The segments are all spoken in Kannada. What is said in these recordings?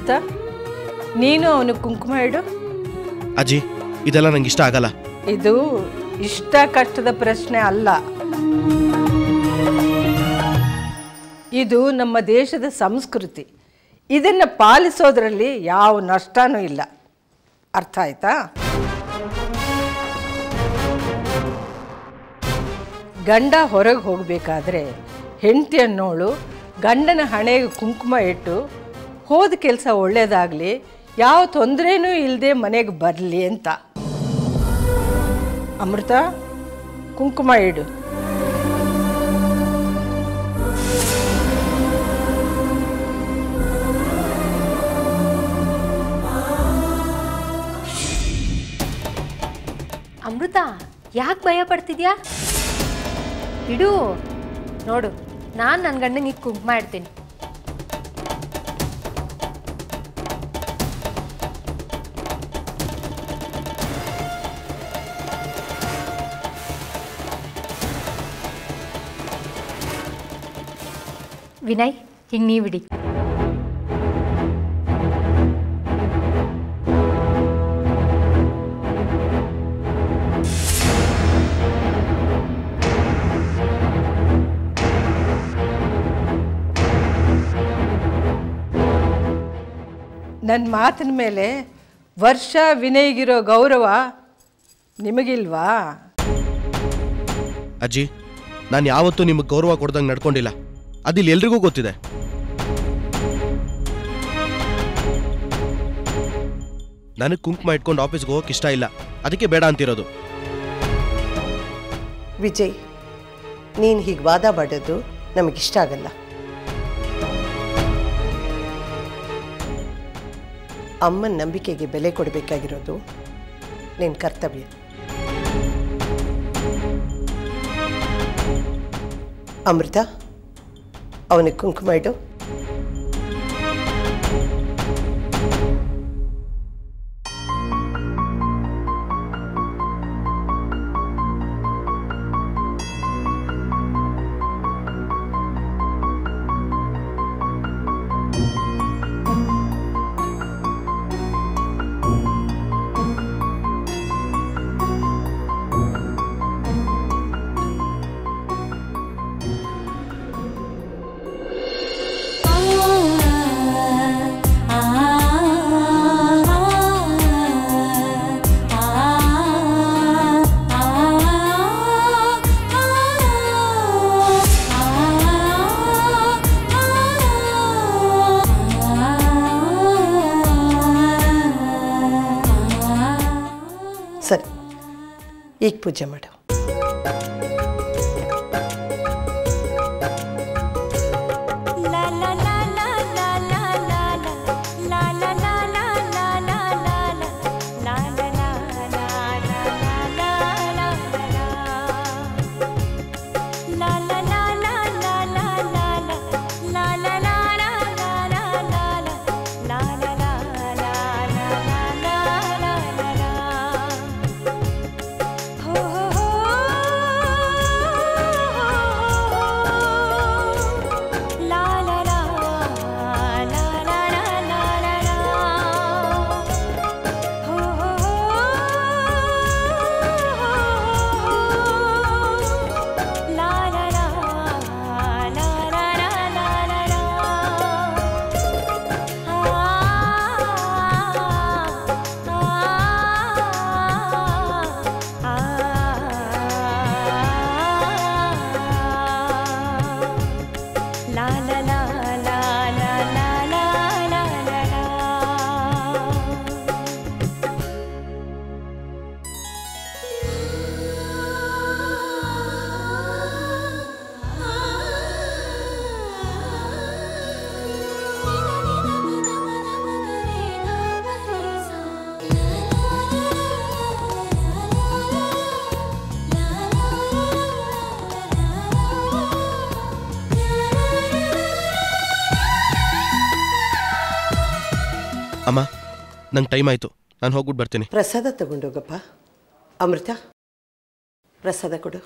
ಅಮೃತ ನೀನು ಅವನು ಕುಂಕುಮ ಇಡು ಅಜ್ಜಿ ಇದೆಲ್ಲ ನಂಗೆ ಇಷ್ಟ ಆಗಲ್ಲ ಇದು ಇಷ್ಟ ಕಷ್ಟದ ಪ್ರಶ್ನೆ ಅಲ್ಲ ಇದು ನಮ್ಮ ದೇಶದ ಸಂಸ್ಕೃತಿ ಇದನ್ನು ಪಾಲಿಸೋದ್ರಲ್ಲಿ ಯಾವ ನಷ್ಟನೂ ಇಲ್ಲ ಅರ್ಥ ಆಯ್ತಾ ಗಂಡ ಹೊರಗೆ ಹೋಗಬೇಕಾದ್ರೆ ಹೆಂಡತಿ ಅನ್ನೋಳು ಗಂಡನ ಹಣೆಗೆ ಕುಂಕುಮ ಇಟ್ಟು ಹೋದ ಕೆಲಸ ಒಳ್ಳೆಯದಾಗಲಿ ಯಾವ ತೊಂದರೆನೂ ಇಲ್ಲದೆ ಮನೆಗೆ ಬರಲಿ ಅಂತ ಅಮೃತ ಕುಂಕುಮ ಇಡು ಅಮೃತ ಯಾಕೆ ಭಯ ಪಡ್ತಿದ್ಯಾ ಇಡು ನೋಡು ನಾನು ನನ್ನ ಗಂಡನಿಗೆ ಈಗ ಕುಂಕುಮ ಇಡ್ತೀನಿ ವಿನಯ್ ಹಿಂಗೆ ನೀವಿಡಿ ನನ್ನ ಮಾತಿನ ಮೇಲೆ ವರ್ಷ ವಿನಯ್ಗಿರೋ ಗೌರವ ನಿಮಗಿಲ್ವಾ ಅಜ್ಜಿ ನಾನು ಯಾವತ್ತೂ ನಿಮಗೆ ಗೌರವ ಕೊಡ್ದಂಗೆ ನಡ್ಕೊಂಡಿಲ್ಲ ಅದಿಲ್ಲಿ ಎಲ್ರಿಗೂ ಗೊತ್ತಿದೆ ನನಗೆ ಕುಂಕುಮ ಇಟ್ಕೊಂಡು ಆಫೀಸ್ಗೆ ಹೋಗಕ್ಕೆ ಇಷ್ಟ ಇಲ್ಲ ಅದಕ್ಕೆ ಬೇಡ ಅಂತಿರೋದು ವಿಜಯ್ ನೀನು ಹೀಗೆ ವಾದ ಮಾಡೋದು ನಮಗಿಷ್ಟ ಆಗಲ್ಲ ಅಮ್ಮನ ನಂಬಿಕೆಗೆ ಬೆಲೆ ಕೊಡಬೇಕಾಗಿರೋದು ನಿನ್ನ ಕರ್ತವ್ಯ ಅಮೃತ ಅವನಿಗೆ ಕುಂಕುಮ ಇಡು ಸರಿ ಈಗ ಪೂಜೆ ಮಾಡು ಅಮ್ಮ ನಂಗೆ ಟೈಮ್ ಆಯಿತು ನಾನು ಹೋಗ್ಬಿಟ್ಟು ಬರ್ತೀನಿ ಪ್ರಸಾದ ತಗೊಂಡೋಗಪ್ಪ ಅಮೃತ ಪ್ರಸಾದ ಕೊಡು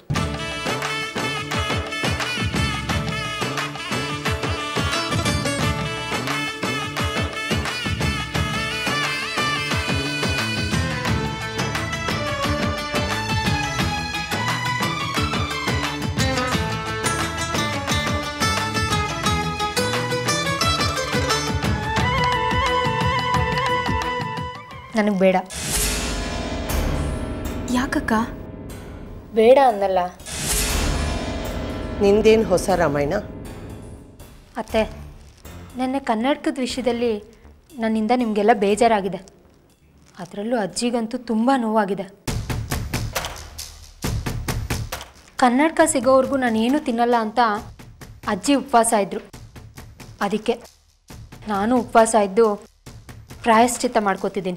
ನನಗೆ ಬೇಡ ಯಾಕಕ್ಕ ಬೇಡ ಅನ್ನಲ್ಲ ನಿಂದೇನು ಹೊಸ ರಾಮಾಯಣ ಅತ್ತೆ ನೆನ್ನೆ ಕನ್ನಡಕದ ವಿಷಯದಲ್ಲಿ ನನ್ನಿಂದ ನಿಮಗೆಲ್ಲ ಬೇಜಾರಾಗಿದೆ ಅದರಲ್ಲೂ ಅಜ್ಜಿಗಂತೂ ತುಂಬ ನೋವಾಗಿದೆ ಕನ್ನಡಕ ಸಿಗೋವರೆಗೂ ನಾನೇನು ತಿನ್ನಲ್ಲ ಅಂತ ಅಜ್ಜಿ ಉಪವಾಸ ಇದ್ದರು ಅದಕ್ಕೆ ನಾನು ಉಪವಾಸ ಇದ್ದು ಪ್ರಾಯಶ್ಚಿತ್ತ ಮಾಡ್ಕೋತಿದ್ದೀನಿ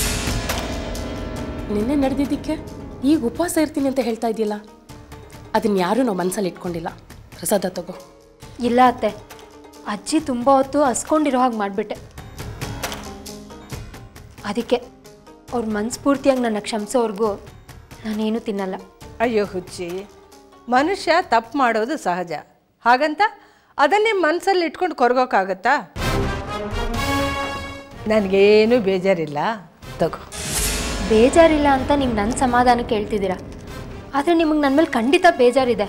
ನಿನ್ನೆ ನಡೆದಿದ್ದಕ್ಕೆ ಈಗ ಉಪವಾಸ ಇರ್ತೀನಿ ಅಂತ ಹೇಳ್ತಾ ಇದೆಯಲ್ಲ ಅದನ್ನ ಯಾರೂ ನಾವು ಮನಸ್ಸಲ್ಲಿ ಇಟ್ಕೊಂಡಿಲ್ಲ ಪ್ರಸಾದ ತಗೋ ಇಲ್ಲ ಅತ್ತೆ ಅಜ್ಜಿ ತುಂಬ ಹೊತ್ತು ಹಸ್ಕೊಂಡಿರೋ ಹಾಗೆ ಮಾಡಿಬಿಟ್ಟೆ ಅದಕ್ಕೆ ಅವ್ರ ಮನಸ್ಫೂರ್ತಿಯಾಗಿ ನನ್ನ ಕ್ಷಮಿಸೋವರೆಗೂ ನಾನೇನು ತಿನ್ನಲ್ಲ ಅಯ್ಯೋ ಹುಚ್ಚಿ ಮನುಷ್ಯ ತಪ್ಪು ಮಾಡೋದು ಸಹಜ ಹಾಗಂತ ಅದನ್ನೇ ಮನಸ್ಸಲ್ಲಿ ಇಟ್ಕೊಂಡು ಕೊರಗೋಕ್ಕಾಗತ್ತಾ ನನಗೇನು ಬೇಜಾರಿಲ್ಲ ತಗೋ ಬೇಜಾರಿಲ್ಲ ಅಂತ ನೀವು ನನ್ನ ಸಮಾಧಾನ ಕೇಳ್ತಿದ್ದೀರಾ ಆದರೆ ನಿಮಗೆ ನನ್ನ ಮೇಲೆ ಖಂಡಿತ ಬೇಜಾರಿದೆ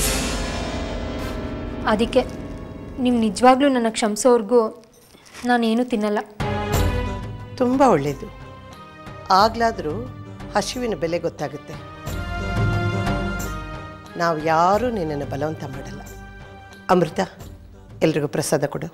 ಅದಕ್ಕೆ ನೀವು ನಿಜವಾಗ್ಲೂ ನನ್ನ ಕ್ಷಮಿಸೋವರೆಗೂ ನಾನೇನು ತಿನ್ನಲ್ಲ ತುಂಬ ಒಳ್ಳೆಯದು ಆಗ್ಲಾದರೂ ಹಸಿವಿನ ಬೆಲೆ ಗೊತ್ತಾಗುತ್ತೆ ನಾವು ಯಾರೂ ನಿನ್ನನ್ನು ಬಲವಂತ ಮಾಡಲ್ಲ ಅಮೃತ ಎಲ್ರಿಗೂ ಪ್ರಸಾದ ಕೊಡು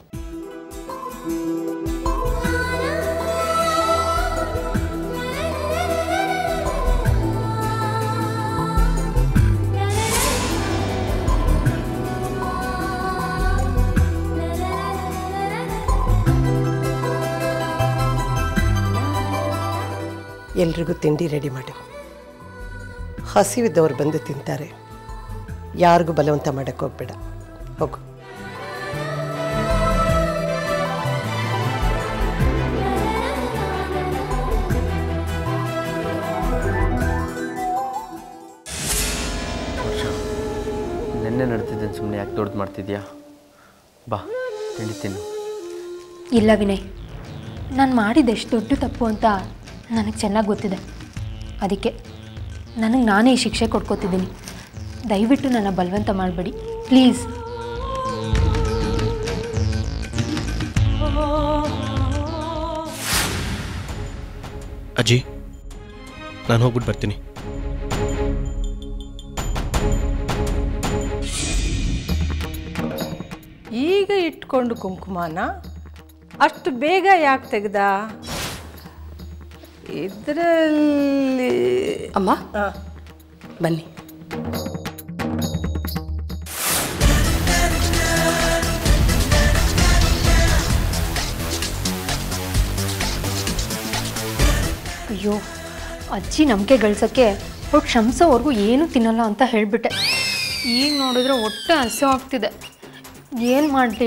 ಎಲ್ರಿಗೂ ತಿಂಡಿ ರೆಡಿ ಮಾಡು ಹಸಿವಿದ್ದವ್ರು ಬಂದು ತಿಂತಾರೆ ಯಾರಿಗೂ ಬಲವಂತ ಮಾಡೋಕ್ಕೆ ಹೋಗ್ಬೇಡ ಹೋಗು ನಿನ್ನೆ ನಡ್ತಿದ್ದೇನೆ ಸುಮ್ಮನೆ ಯಾಕೆ ದೊಡ್ಡದು ಮಾಡ್ತಿದ್ಯಾ ಬಾ ತಿಂಡಿ ತಿನ್ನು ಇಲ್ಲ ವಿನಯ್ ನಾನು ಮಾಡಿದ್ದೆಷ್ಟು ದೊಡ್ಡ ತಪ್ಪು ಅಂತ ನನಗೆ ಚೆನ್ನಾಗಿ ಗೊತ್ತಿದೆ ಅದಕ್ಕೆ ನನಗೆ ನಾನೇ ಈ ಶಿಕ್ಷೆ ಕೊಡ್ಕೋತಿದ್ದೀನಿ ದಯವಿಟ್ಟು ನನ್ನ ಬಲವಂತ ಮಾಡಬೇಡಿ ಪ್ಲೀಸ್ ಅಜ್ಜಿ ನಾನು ಹೋಗ್ಬಿಟ್ಟು ಬರ್ತೀನಿ ಈಗ ಇಟ್ಕೊಂಡು ಕುಂಕುಮನ ಅಷ್ಟು ಬೇಗ ಯಾಕೆ ತೆಗ್ದ ಇದರಲ್ಲಿ ಅಮ್ಮ ಬನ್ನಿ ಅಯ್ಯೋ ಅಜ್ಜಿ ನಂಬಿಕೆ ಗಳಿಸೋಕ್ಕೆ ಅವ್ರು ಕ್ಷಮಿಸೋವರೆಗೂ ಏನೂ ತಿನ್ನಲ್ಲ ಅಂತ ಹೇಳಿಬಿಟ್ಟೆ ಈಗ ನೋಡಿದ್ರೆ ಹೊಟ್ಟೆ ಹಸು ಆಗ್ತಿದೆ ಏನು ಮಾಡಲಿ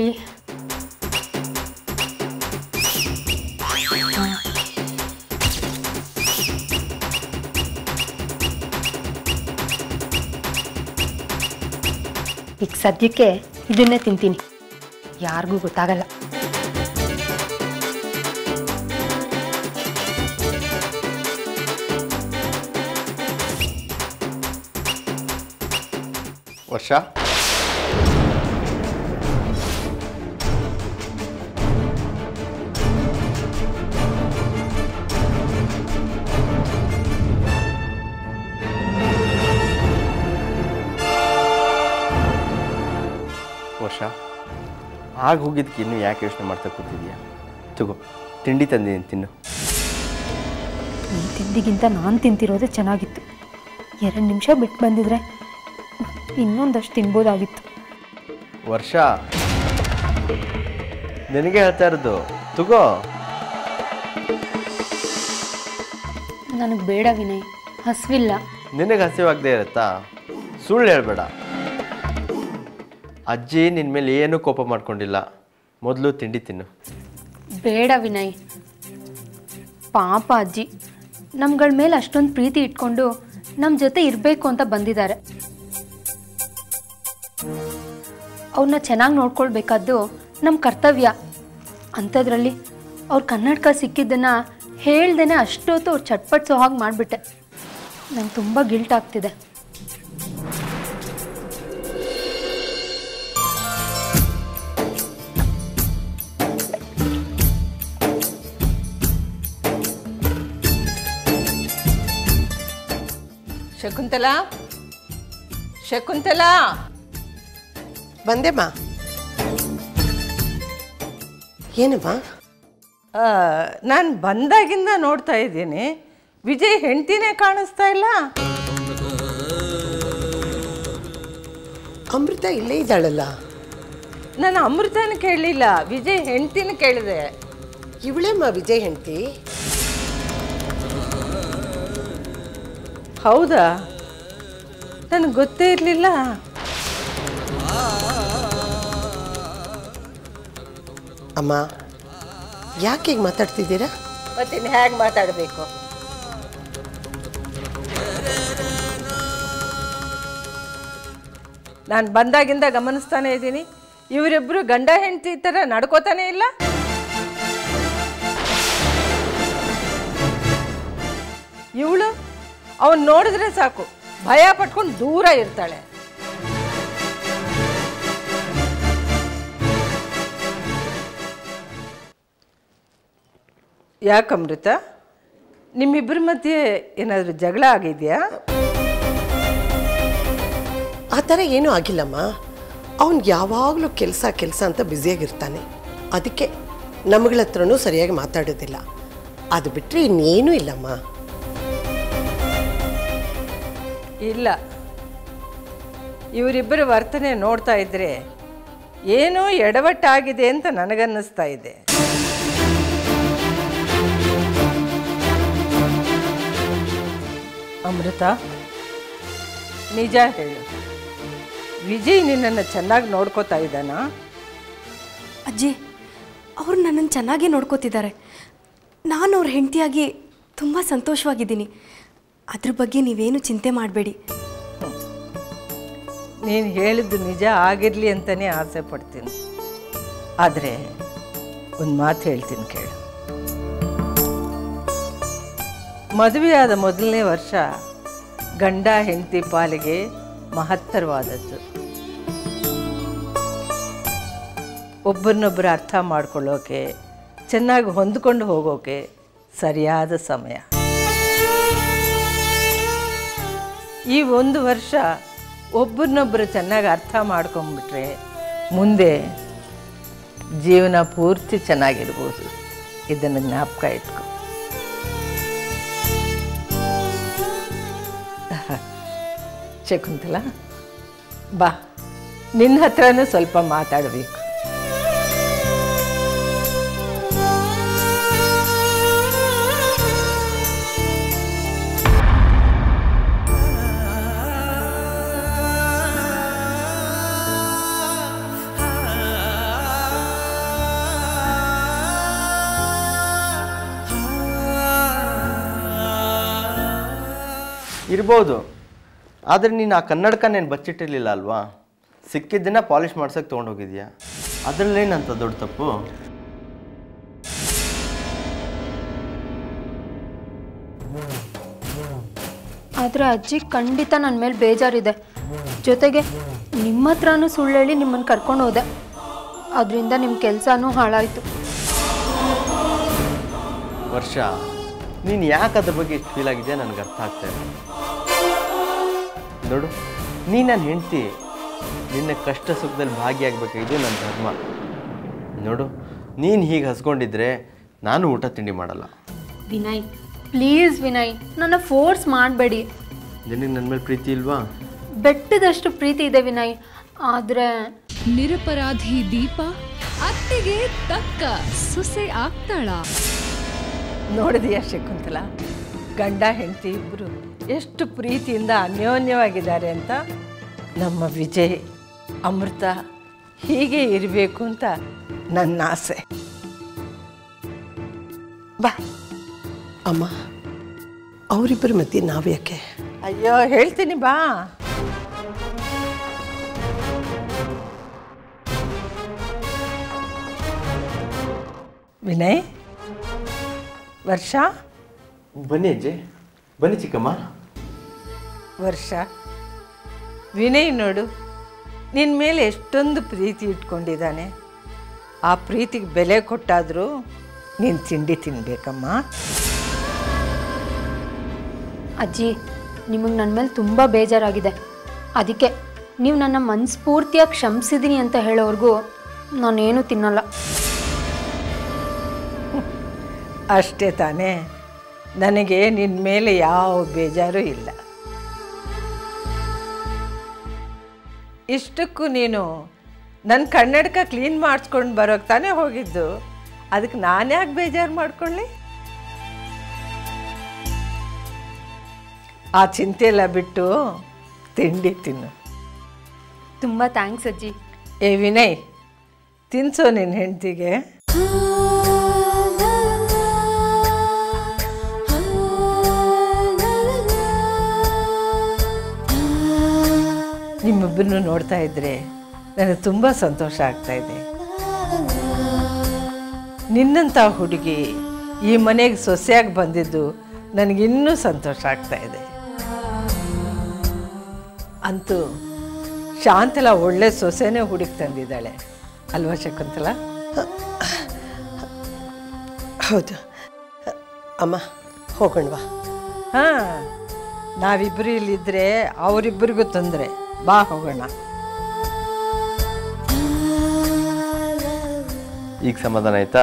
ಈಗ ಸದ್ಯಕ್ಕೆ ಇದನ್ನೇ ತಿಂತೀನಿ ಯಾರಿಗೂ ಗೊತ್ತಾಗಲ್ಲ ವರ್ಷ ವರ್ಷ ಆಗ ಹೋಗಿದ್ದಕ್ಕೆ ಇನ್ನೂ ಯಾಕೆ ಯೋಚನೆ ಮಾಡ್ತಾ ಕೂತಿದ್ಯಾ ತಗೋ ತಿಂಡಿ ತಂದಿದ್ದೀನಿ ತಿನ್ನು ಈ ತಿಂಡಿಗಿಂತ ನಾನು ತಿಂತಿರೋದೇ ಚೆನ್ನಾಗಿತ್ತು ಎರಡು ನಿಮಿಷ ಬಿಟ್ಟು ಬಂದಿದ್ರೆ ಇನ್ನೊಂದಷ್ಟು ತಿನ್ಬೋದಾಗಿತ್ತು ವರ್ಷ ನಿನಗೆ ಹೇಳ್ತಾ ಇರೋದು ತಗೋ ನನಗೆ ಬೇಡ ವಿನಯ್ ಹಸಿವಿಲ್ಲ ನಿನಗೆ ಹಸಿವಾಗದೇ ಇರುತ್ತಾ ಸುಳ್ಳು ಹೇಳ್ಬೇಡ ಅಜ್ಜಿ ನಿನ್ನ ಮೇಲೆ ಏನೂ ಕೋಪ ಮಾಡ್ಕೊಂಡಿಲ್ಲ ಮೊದಲು ತಿಂಡಿ ತಿನ್ನು ಬೇಡ ವಿನಯ್ ಪಾಪ ಅಜ್ಜಿ ನಮ್ಗಳ ಮೇಲೆ ಅಷ್ಟೊಂದು ಪ್ರೀತಿ ಇಟ್ಕೊಂಡು ನಮ್ಮ ಜೊತೆ ಇರಬೇಕು ಅಂತ ಬಂದಿದ್ದಾರೆ ಅವ್ರನ್ನ ಚೆನ್ನಾಗಿ ನೋಡ್ಕೊಳ್ಬೇಕಾದ್ದು ನಮ್ಮ ಕರ್ತವ್ಯ ಅಂಥದ್ರಲ್ಲಿ ಅವ್ರ ಕನ್ನಡಕ ಸಿಕ್ಕಿದ್ದನ್ನು ಹೇಳ್ದೇನೆ ಅಷ್ಟೊತ್ತು ಅವ್ರು ಚಟ್ಪಟ್ಸೋ ಹಾಗೆ ಮಾಡಿಬಿಟ್ಟೆ ನಂಗೆ ತುಂಬ ಗಿಲ್ಟ್ ಆಗ್ತಿದೆ ಶಕುಂತಲಾ ಶಕುಂತಲಾ ಬಂದೆಮ್ಮ ಏನಮ್ಮ ನಾನು ಬಂದಾಗಿಂದ ನೋಡ್ತಾ ಇದ್ದೀನಿ ವಿಜಯ್ ಹೆಂಡ್ತಿನೇ ಕಾಣಿಸ್ತಾ ಇಲ್ಲ ಅಮೃತ ಇಲ್ಲೇ ಇದ್ದಾಳಲ್ಲ ನಾನು ಅಮೃತನ ಕೇಳಲಿಲ್ಲ ವಿಜಯ್ ಹೆಂಡ್ತಿನ ಕೇಳಿದೆ ಇವಳೇಮ್ಮ ವಿಜಯ್ ಹೆಂಡತಿ ಹೌದಾ ನನಗೆ ಗೊತ್ತೇ ಇರಲಿಲ್ಲ ಅಮ್ಮ ಯಾಕೆ ಈಗ ಮಾತಾಡ್ತಿದ್ದೀರಾ ಮತ್ತಿನ್ನು ಹೇಗೆ ಮಾತಾಡಬೇಕು ನಾನು ಬಂದಾಗಿಂದ ಗಮನಿಸ್ತಾನೆ ಇದ್ದೀನಿ ಇವರಿಬ್ಬರು ಗಂಡ ಹೆಂಡತಿ ಥರ ನಡ್ಕೋತಾನೆ ಇಲ್ಲ ಇವಳು ಅವನ್ ನೋಡಿದ್ರೆ ಸಾಕು ಭಯ ಪಟ್ಕೊಂಡು ದೂರ ಇರ್ತಾಳೆ ಯಾಕಮೃತ ನಿಮ್ಮಿಬ್ಬರ ಮಧ್ಯೆ ಏನಾದರೂ ಜಗಳ ಆಗಿದೆಯಾ ಆ ಥರ ಏನೂ ಆಗಿಲ್ಲಮ್ಮ ಅವನು ಯಾವಾಗಲೂ ಕೆಲಸ ಕೆಲಸ ಅಂತ ಬ್ಯುಸಿಯಾಗಿರ್ತಾನೆ ಅದಕ್ಕೆ ನಮ್ಗಳ ಹತ್ರನೂ ಸರಿಯಾಗಿ ಮಾತಾಡೋದಿಲ್ಲ ಅದು ಬಿಟ್ಟರೆ ಇನ್ನೇನೂ ಇಲ್ಲಮ್ಮ ಇಲ್ಲ ಇವರಿಬ್ಬರ ವರ್ತನೆ ನೋಡ್ತಾ ಇದ್ರೆ ಏನೋ ಎಡವಟ್ಟಾಗಿದೆ ಅಂತ ನನಗನ್ನಿಸ್ತಾ ಇದೆ ಅಮೃತ ನಿಜ ಹೇಳು ವಿಜಯ್ ನಿನ್ನನ್ನು ಚೆನ್ನಾಗಿ ನೋಡ್ಕೋತಾ ಇದ್ದಾನಾ ಅಜ್ಜಿ ಅವ್ರು ನನ್ನನ್ನು ಚೆನ್ನಾಗೇ ನೋಡ್ಕೋತಿದ್ದಾರೆ ನಾನು ಅವ್ರ ಹೆಂಡತಿಯಾಗಿ ತುಂಬ ಸಂತೋಷವಾಗಿದ್ದೀನಿ ಅದ್ರ ಬಗ್ಗೆ ನೀವೇನು ಚಿಂತೆ ಮಾಡಬೇಡಿ ನೀನು ಹೇಳಿದ್ದು ನಿಜ ಆಗಿರಲಿ ಅಂತಲೇ ಆಸೆ ಪಡ್ತೀನಿ ಆದರೆ ಒಂದು ಮಾತು ಹೇಳ್ತೀನಿ ಕೇಳು ಮದುವೆಯಾದ ಮೊದಲನೇ ವರ್ಷ ಗಂಡ ಹೆಂಡತಿ ಪಾಲಿಗೆ ಮಹತ್ತರವಾದದ್ದು ಒಬ್ಬರನ್ನೊಬ್ಬರು ಅರ್ಥ ಮಾಡ್ಕೊಳ್ಳೋಕೆ ಚೆನ್ನಾಗಿ ಹೊಂದ್ಕೊಂಡು ಹೋಗೋಕೆ ಸರಿಯಾದ ಸಮಯ ಈ ಒಂದು ವರ್ಷ ಒಬ್ಬರನ್ನೊಬ್ಬರು ಚೆನ್ನಾಗಿ ಅರ್ಥ ಮಾಡ್ಕೊಂಬಿಟ್ರೆ ಮುಂದೆ ಜೀವನ ಪೂರ್ತಿ ಚೆನ್ನಾಗಿರ್ಬೋದು ಇದನ್ನು ಜ್ಞಾಪಕ ಇಟ್ಕೊ ಶಕುಂತಲ ಬಾ ನಿನ್ನ ಹತ್ರನೂ ಸ್ವಲ್ಪ ಮಾತಾಡಬೇಕು ಇರ್ಬೋದು ಆದರೆ ನೀನು ಆ ಕನ್ನಡಕ ನೀನು ಬಚ್ಚಿಟ್ಟಿರ್ಲಿಲ್ಲ ಅಲ್ವಾ ಸಿಕ್ಕಿದ್ದನ್ನ ಪಾಲಿಷ್ ಮಾಡ್ಸೋಕೆ ತೊಗೊಂಡೋಗಿದ್ಯಾ ಅದರಲ್ಲೇನಂತ ದೊಡ್ಡ ತಪ್ಪು ಆದರೆ ಅಜ್ಜಿ ಖಂಡಿತ ನನ್ನ ಮೇಲೆ ಬೇಜಾರಿದೆ ಜೊತೆಗೆ ನಿಮ್ಮ ಹತ್ರನೂ ಸುಳ್ಳು ಹೇಳಿ ನಿಮ್ಮನ್ನು ಕರ್ಕೊಂಡು ಹೋದೆ ಅದರಿಂದ ನಿಮ್ಮ ಕೆಲಸನೂ ಹಾಳಾಯಿತು ವರ್ಷ ನೀನು ಯಾಕೆ ಅದ್ರ ಬಗ್ಗೆ ಇಷ್ಟು ಫೀಲ್ ಆಗಿದೆಯಾ ನನಗೆ ಅರ್ಥ ಆಗ್ತಾ ಇಲ್ಲ ನೋಡು ನೀ ನನ್ನ ಹೆಂಡ್ತಿ ನಿನ್ನ ಕಷ್ಟ ಸುಖದಲ್ಲಿ ಭಾಗಿಯಾಗಬೇಕಾಗಿದ್ದು ನನ್ನ ಧರ್ಮ ನೋಡು ನೀನು ಹೀಗೆ ಹಸ್ಕೊಂಡಿದ್ರೆ ನಾನು ಊಟ ತಿಂಡಿ ಮಾಡಲ್ಲ ವಿನಯ್ ಪ್ಲೀಸ್ ವಿನಯ್ ನನ್ನ ಫೋರ್ಸ್ ಮಾಡಬೇಡಿ ನಿನಗೆ ನನ್ನ ಮೇಲೆ ಪ್ರೀತಿ ಇಲ್ವಾ ಬೆಟ್ಟದಷ್ಟು ಪ್ರೀತಿ ಇದೆ ವಿನಯ್ ಆದರೆ ನಿರಪರಾಧಿ ದೀಪ ಅತ್ತೆಗೆ ತಕ್ಕ ಸೊಸೆ ಆಗ್ತಾಳ ನೋಡಿದೆಯಾ ಶಕುಂತಲ ಗಂಡ ಹೆಂಡತಿ ಇಬ್ಬರು ಎಷ್ಟು ಪ್ರೀತಿಯಿಂದ ಅನ್ಯೋನ್ಯವಾಗಿದ್ದಾರೆ ಅಂತ ನಮ್ಮ ವಿಜಯ್ ಅಮೃತ ಹೀಗೆ ಇರಬೇಕು ಅಂತ ನನ್ನ ಆಸೆ ಬಾ ಅಮ್ಮ ಅವರಿಬ್ಬರ ಮಧ್ಯೆ ನಾವ್ಯಾಕೆ ಅಯ್ಯೋ ಹೇಳ್ತೀನಿ ಬಾ ವಿನಯ್ ವರ್ಷ ಬನ್ನಿ ಅಜ್ಜಿ ಬನ್ನಿ ಚಿಕ್ಕಮ್ಮ ವರ್ಷ ವಿನಯ್ ನೋಡು ನಿನ್ನ ಮೇಲೆ ಎಷ್ಟೊಂದು ಪ್ರೀತಿ ಇಟ್ಕೊಂಡಿದ್ದಾನೆ ಆ ಪ್ರೀತಿಗೆ ಬೆಲೆ ಕೊಟ್ಟಾದರೂ ನೀನು ತಿಂಡಿ ತಿನ್ಬೇಕಮ್ಮ ಅಜ್ಜಿ ನಿಮಗೆ ನನ್ನ ಮೇಲೆ ತುಂಬ ಬೇಜಾರಾಗಿದೆ ಅದಕ್ಕೆ ನೀವು ನನ್ನ ಮನಸ್ಫೂರ್ತಿಯಾಗಿ ಕ್ಷಮಿಸಿದ್ದೀನಿ ಅಂತ ಹೇಳೋವರೆಗೂ ನಾನೇನು ತಿನ್ನಲ್ಲ ಅಷ್ಟೇ ತಾನೇ ನನಗೆ ನಿನ್ನ ಮೇಲೆ ಯಾವ ಬೇಜಾರು ಇಲ್ಲ ಇಷ್ಟಕ್ಕೂ ನೀನು ನನ್ನ ಕನ್ನಡಕ ಕ್ಲೀನ್ ಮಾಡಿಸ್ಕೊಂಡು ಬರೋಕ್ಕೆ ತಾನೇ ಹೋಗಿದ್ದು ಅದಕ್ಕೆ ನಾನು ಯಾಕೆ ಬೇಜಾರು ಮಾಡ್ಕೊಳ್ಳಿ ಆ ಚಿಂತೆ ಎಲ್ಲ ಬಿಟ್ಟು ತಿಂಡಿ ತಿನ್ನು ತುಂಬ ಥ್ಯಾಂಕ್ಸ್ ಅಜ್ಜಿ ಏ ವಿನಯ್ ತಿನ್ಸೋ ನಿನ್ನ ಹೆಂಡ್ತಿಗೆ ನಿಮ್ಮಿಬ್ಬರನ್ನು ನೋಡ್ತಾ ಇದ್ರೆ ನನಗೆ ತುಂಬ ಸಂತೋಷ ಆಗ್ತಾ ಇದೆ ನಿನ್ನಂಥ ಹುಡುಗಿ ಈ ಮನೆಗೆ ಸೊಸೆಯಾಗಿ ಬಂದಿದ್ದು ನನಗಿನ್ನೂ ಸಂತೋಷ ಆಗ್ತಾ ಇದೆ ಅಂತೂ ಶಾಂತಲ ಒಳ್ಳೆ ಸೊಸೆನೇ ಹುಡುಕಿ ತಂದಿದ್ದಾಳೆ ಅಲ್ವಾ ಶಕುಂತಲ ಹೌದು ಅಮ್ಮ ಹೋಗೋಣವಾ ಹಾಂ ನಾವಿಬ್ಬರು ಇಲ್ಲಿದ್ದರೆ ಅವರಿಬ್ಬರಿಗೂ ತೊಂದರೆ ಬಾ ಹೋಗೋಣ ಈಗ ಸಮಾಧಾನ ಆಯ್ತಾ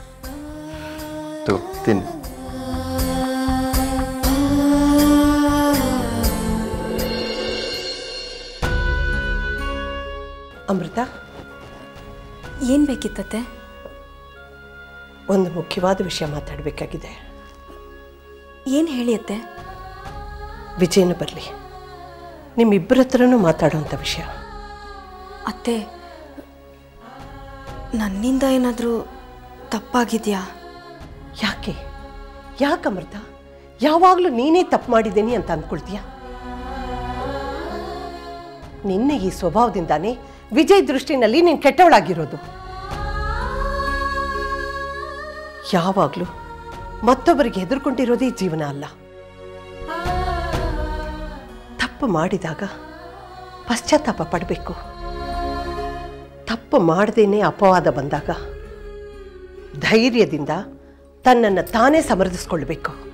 ತು ತಿನ್ನು ಅಮೃತ ಏನು ಬೇಕಿತ್ತತ್ತೆ ಒಂದು ಮುಖ್ಯವಾದ ವಿಷಯ ಮಾತಾಡಬೇಕಾಗಿದೆ ಏನು ಹೇಳಿ ಅತ್ತೆ ವಿಜಯನ ಬರಲಿ ನಿಮ್ಮಿಬ್ಬರ ಹತ್ರನೂ ಮಾತಾಡೋಂಥ ವಿಷಯ ಅತ್ತೆ ನನ್ನಿಂದ ಏನಾದರೂ ತಪ್ಪಾಗಿದೆಯಾ ಯಾಕೆ ಯಾಕೆ ಅಮೃತ ಯಾವಾಗಲೂ ನೀನೇ ತಪ್ಪು ಮಾಡಿದ್ದೀನಿ ಅಂತ ಅಂದ್ಕೊಳ್ತೀಯ ನಿನ್ನೆ ಈ ಸ್ವಭಾವದಿಂದಾನೇ ವಿಜಯ್ ದೃಷ್ಟಿನಲ್ಲಿ ನೀನು ಕೆಟ್ಟವಳಾಗಿರೋದು ಯಾವಾಗಲೂ ಮತ್ತೊಬ್ಬರಿಗೆ ಹೆದರ್ಕೊಂಡಿರೋದೇ ಜೀವನ ಅಲ್ಲ ತಪ್ಪು ಮಾಡಿದಾಗ ಪಶ್ಚಾತ್ತಾಪ ಪಡಬೇಕು ತಪ್ಪು ಮಾಡದೇನೆ ಅಪವಾದ ಬಂದಾಗ ಧೈರ್ಯದಿಂದ ತನ್ನನ್ನು ತಾನೇ ಸಮರ್ಥಿಸ್ಕೊಳ್ಬೇಕು